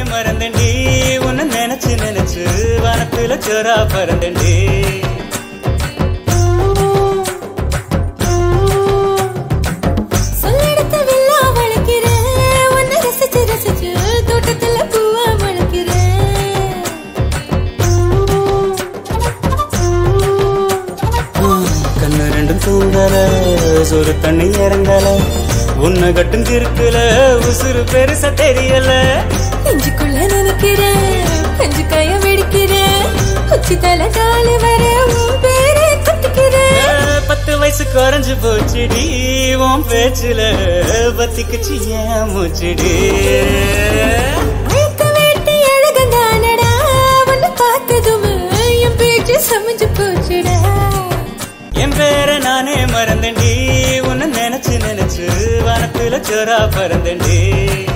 மறந்தேன்டி உன்னை நினைச்சு நினைச்சு வனத்துல ஜோரா பறந்தேன்டி சொல்லெடுத்த வில்லா வளர்க்கிறேன் உன்னை ரசிச்சு ரசிச்சு தோட்டத்துல பூவா வளர்க்கிறேன் கண்ணு ரெண்டும் தூங்கல சோறு தண்ணி இறங்கல உன்னை கட்டும் கிறுக்குல உசுறு பெருசா தெரியல நெஞ்சுக்குள்ள நினைக்கிறேன் நெஞ்சு கைய வெடிக்கிறேன் உச்சி தலை காலு வர உன் பேரை கட்டிக்கிறேன் பத்து வயசு குறைஞ்சு போச்சுடி உன் பேச்சுல பத்திக்குச்சு ஏன் மூச்சுடி அழுக்க வேட்டி அழகந்தானடா உன்னை பார்த்ததும் என் பேச்சு சமைஞ்சு போச்சுடா என் பேரை நானே மறந்தேன்டி உன்னை நினைச்சு நினைச்சு வனத்துல ஜோரா பறந்தேன்டி